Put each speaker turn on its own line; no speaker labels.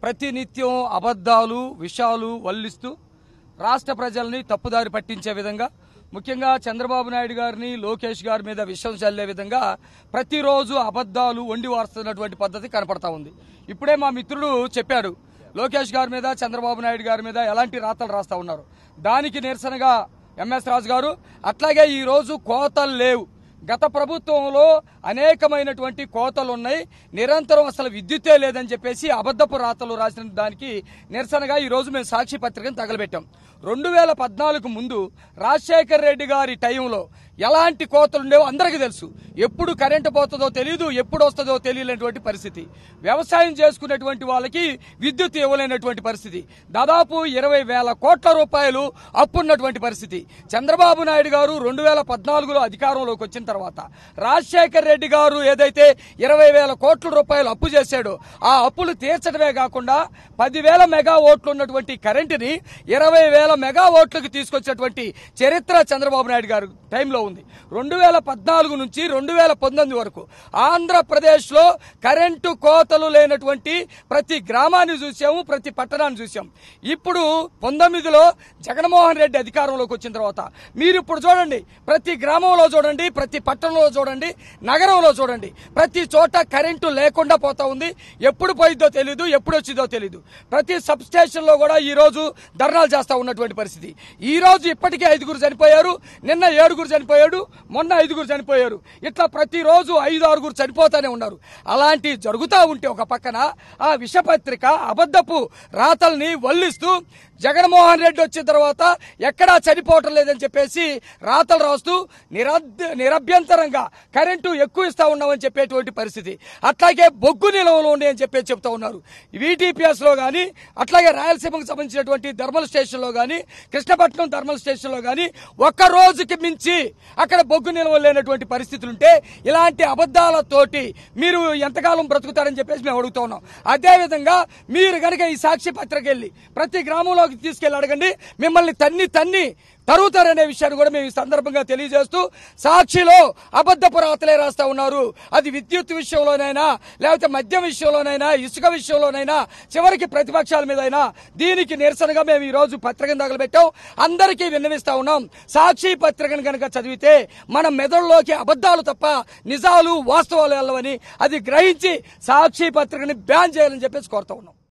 ప్రతినిత్యం అబద్ధాలు విషాలు వల్లిస్తూ రాష్ట్ర ప్రజల్ని తప్పుదారి పట్టించే విధంగా ముఖ్యంగా చంద్రబాబు నాయుడు గారిని లోకేష్ గారి మీద విషం చల్లే విధంగా ప్రతిరోజు అబద్ధాలు వండి వారుస్తున్నటువంటి పద్ధతి కనపడతా ఉంది ఇప్పుడే మా మిత్రుడు చెప్పాడు లోకేష్ గారి మీద చంద్రబాబు నాయుడు గారి మీద ఎలాంటి రాతలు రాస్తా ఉన్నారు దానికి నిరసనగా ఎంఎస్ రాజు గారు అట్లాగే ఈ రోజు కోతలు లేవు గత ప్రభుత్వంలో అనేకమైనటువంటి కోతలు ఉన్నాయి నిరంతరం అసలు విద్యుత్తే లేదని చెప్పేసి అబద్ధపు రాతలు రాసిన దానికి నిరసనగా ఈ రోజు మేము సాక్షి పత్రికను తగలబెట్టాం రెండు వేల పద్నాలుగు ముందు రాజశేఖర్ రెడ్డి గారి టైంలో ఎలాంటి కోతలు ఉండేవో అందరికీ తెలుసు ఎప్పుడు కరెంటు పోతుందో తెలియదు ఎప్పుడు వస్తుందో తెలియలేనటువంటి పరిస్థితి వ్యవసాయం చేసుకునేటువంటి వాళ్ళకి విద్యుత్ ఇవ్వలేనటువంటి పరిస్థితి దాదాపు ఇరవై వేల కోట్ల రూపాయలు అప్పున్నటువంటి పరిస్థితి చంద్రబాబు నాయుడు గారు రెండు వేల పద్నాలుగులో అధికారంలోకి వచ్చిన తర్వాత రాజశేఖర్ రెడ్డి గారు ఏదైతే ఇరవై వేల కోట్ల రూపాయలు అప్పు చేశాడో ఆ అప్పులు తీర్చడమే కాకుండా పదివేల మెగా ఓట్లు ఉన్నటువంటి కరెంటుని ఇరవై వేల మెగా ఓట్లకు తీసుకొచ్చినటువంటి చరిత్ర చంద్రబాబు నాయుడు గారు టైంలో ఉంది రెండు వేల పద్నాలుగు నుంచి రెండు వేల పంతొమ్మిది వరకు ఆంధ్రప్రదేశ్లో కరెంటు కోతలు లేనటువంటి ప్రతి గ్రామాన్ని చూసాము ప్రతి పట్టణాన్ని చూసాం ఇప్పుడు పంతొమ్మిదిలో జగన్మోహన్ రెడ్డి అధికారంలోకి వచ్చిన తర్వాత మీరు ఇప్పుడు చూడండి ప్రతి గ్రామంలో చూడండి ప్రతి పట్టణంలో చూడండి నగరంలో చూడండి ప్రతి చోట కరెంటు లేకుండా పోతా ఉంది ఎప్పుడు పోయిద్దో తెలియదు ఎప్పుడు వచ్చిందో తెలియదు ప్రతి సబ్ స్టేషన్ లో కూడా ఈ రోజు ధర్నాలు చేస్తా ఉన్నటువంటి పరిస్థితి ఈ రోజు ఇప్పటికే ఐదుగురు చనిపోయారు నిన్న ఏడుగురు చనిపోయాడు మొన్న ఐదుగురు చనిపోయారు ఇట్లా ప్రతిరోజు ఐదు ఆరుగురు చనిపోతానే ఉన్నారు అలాంటి జరుగుతూ ఉంటే ఒక పక్కన ఆ విషపత్రిక అబద్ధపు రాతల్ని వల్లిస్తూ జగన్మోహన్ రెడ్డి వచ్చిన తర్వాత ఎక్కడా చనిపోవటం లేదని చెప్పేసి రాతలు రాస్తూ నిరద్ నిరభ్యంతరంగా కరెంటు ఎక్కువ ఇస్తా ఉన్నామని చెప్పేటువంటి పరిస్థితి అట్లాగే బొగ్గు నిల్వలు ఉన్నాయని చెప్పేసి చెప్తా ఉన్నారు వీటీపీఎస్ లో గానీ అట్లాగే రాయలసీమకు సంబంధించినటువంటి థర్మల్ స్టేషన్ లో గానీ కృష్ణపట్నం థర్మల్ స్టేషన్ లో గానీ ఒక్క రోజుకి మించి అక్కడ బొగ్గు నిల్వలు లేనటువంటి పరిస్థితులు ఉంటే ఇలాంటి అబద్ధాలతోటి మీరు ఎంతకాలం బ్రతుకుతారని చెప్పేసి మేము అడుగుతా ఉన్నాం అదే విధంగా మీరు గనక ఈ సాక్షి పత్రిక వెళ్ళి ప్రతి గ్రామంలోకి తీసుకెళ్లి అడగండి మిమ్మల్ని తన్ని తన్ని తరుగుతారనే విషయాన్ని కూడా మేము ఈ సందర్భంగా తెలియజేస్తూ సాక్షిలో అబద్ధపు రాతలే రాస్తా ఉన్నారు అది విద్యుత్ విషయంలోనైనా లేకపోతే మద్యం విషయంలోనైనా ఇసుక విషయంలోనైనా చివరికి ప్రతిపక్షాల మీదైనా దీనికి నిరసనగా మేము ఈ రోజు పత్రికను తగలబెట్టాం అందరికీ విన్నవిస్తా ఉన్నాం సాక్షి పత్రికను కనుక చదివితే మన మెదడులోకి అబద్ధాలు తప్ప నిజాలు వాస్తవాలు వెళ్ళవని అది గ్రహించి సాక్షి పత్రికని బ్యాన్ చేయాలని చెప్పేసి కోరుతా ఉన్నాం